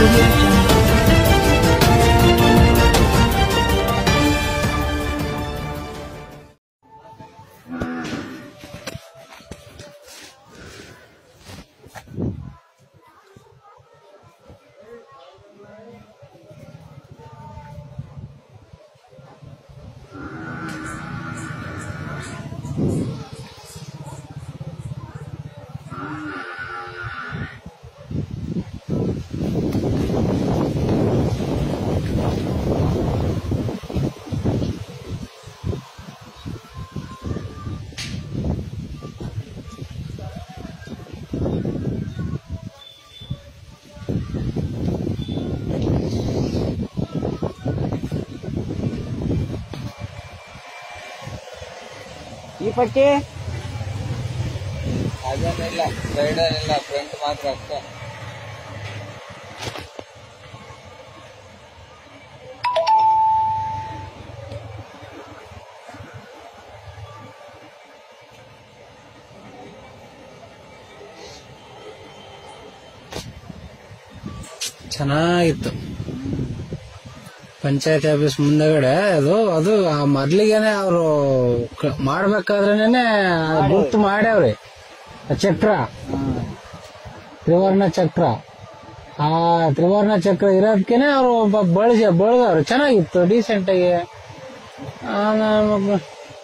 audio jungle. ಈ ಪಟ್ಟಿ ಅದೇನಿಲ್ಲ cider ಇಲ್ಲ ಫ್ರಂಟ್ ಮಾತ್ರ ಅಷ್ಟೇ ಚೆನ್ನಾಗಿತ್ತು ಪಂಚಾಯತ್ ಆಫೀಸ್ ಮುಂದಗಡೆ ಅದು ಅದು ಆ ಮೊದ್ಲಿಗೆನೆ ಅವರು ಮಾಡ್ಬೇಕಾದ್ರೇನೆ ಗುರ್ತು ಮಾಡ್ಯಾವ್ರಿ ಆ ಚಕ್ರ ತ್ರಿವರ್ಣ ಚಕ್ರ ಆ ತ್ರಿವರ್ಣ ಚಕ್ರ ಇರೋದಕ್ಕೇನೆ ಅವರು ಬಳಸಿ ಬಳದವ್ರು ಚೆನ್ನಾಗಿತ್ತು ಡೀಸೆಂಟ್ ಆಗಿ ಆ, ನಾನು-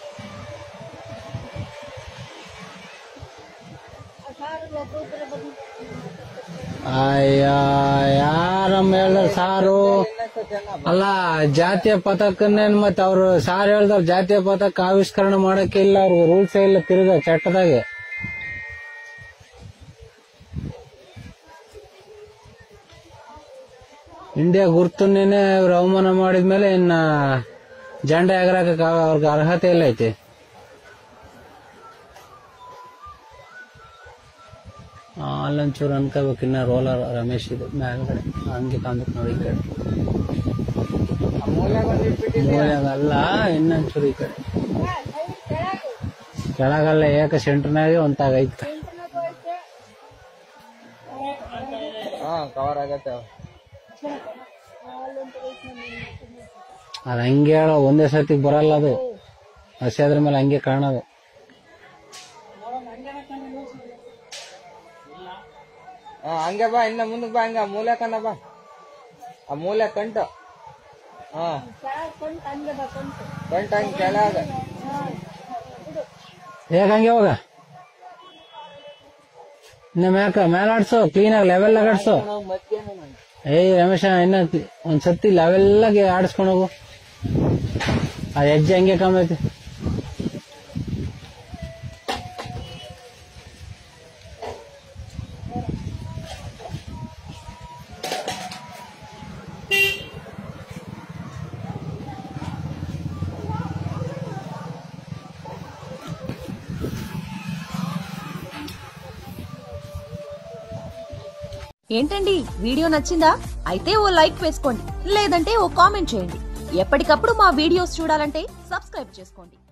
ಅಯ್ಯ ಯಾರಮ್ಮ ಹೇಳ್ದಾರ ಸಾರು ಅಲ್ಲ ಜಾತಿಯ ಪತಾಕನ್ನೇನ್ ಮತ್ತೆ ಅವ್ರು ಸಾರ್ ಹೇಳ್ದಾರ ಜಾತಿಯ ಪತಾಕ ಆವಿಷ್ಕರಣ ಮಾಡಕ್ಕೆ ಇಲ್ಲ ಅವ್ರಿಗೆ ರೂಲ್ಸ್ ಇಲ್ಲ ತಿರುಗ ಚಟ್ಟದಾಗೆ ಇಂಡಿಯಾ ಗುರ್ತನ್ನೇನೆ ಇವ್ರು ಅವಮಾನ ಮಾಡಿದ್ಮೇಲೆ ಇನ್ನ ಜಂಡ ಎಗರಾಕ ಅವ್ರಿಗೆ ಅರ್ಹತೆ ಇಲ್ಲ ಐತಿ ಆ, ಅಲ್ಲೊಂಚೂರು ಅನ್ಕೋಬೇಕು ಇನ್ನ ರೋಲರ್ ರಮೇಶ್ ಇದು ಮೇಲ್ಗಡೆ ಹಂಗೆ ಕಾಣ್ಬೇಕು ನೋಡಿ ಈ ಕಡೆ ಮೂಲೆಗಲ್ಲ ಇನ್ನೊಂಚೂರು ಈ ಕಡೆ ಕೆಳಗಲ್ಲ ಏಕ ಸೆಂಟ್ರ್ನಾಗೆ ಒಂತಾಗೈತೆ ಹಾ ಕವರ್ ಆಗತ್ತೆ ಅದು ಹಂಗೆ ಹೇಳೋ ಒಂದೇ ಸತಿ ಬರಲ್ಲ ಅದು ಹಸಿ ಅದ್ರ ಮೇಲೆ ಹಂಗೆ ಕಾಣೋದು ಹಾ ಹಂಗೆ ಬಾ ಇನ್ನ ಮುಂದಕ್ಕೆ ಬಾ ಹಂಗ ಆ ಮೂಲೆ ಕನ್ನ ಬಾ ಆ ಮೂಲೆ ಕಂಟು ಹಾ ಕಂಟ ಹಂಗೆ ಕೆಳಗ ಹೇಗ ಹಂಗೆ ಹೋಗ ಇನ್ನ ಮ್ಯಾಕ ಮೇಲಾಡ್ಸು ಕ್ಲೀನಾಗಿ ಲೆವೆಲ್ ಆಡ್ಸು ಏಯ್ ರಮೇಶ ಇನ್ನ ಕ್ಲಿ- ಒಂದ್ ಸತಿ ಲೆವೆಲ್ಲಾಗಿ ಆಡಿಸ್ಕೊಂಡು ಹೋಗು ಆ ಹೆಜ್ಜೆ ಹಂಗೆ ಕಾಮೈತಿ ఏంటండి వీడియో నచ్చిందా అయితే ఓ లైక్ వేసుకోండి లేదంటే ఓ కామెంట్ చేయండి ఎప్పటికప్పుడు మా వీడియోస్ చూడాలంటే సబ్స్క్రైబ్ చేసుకోండి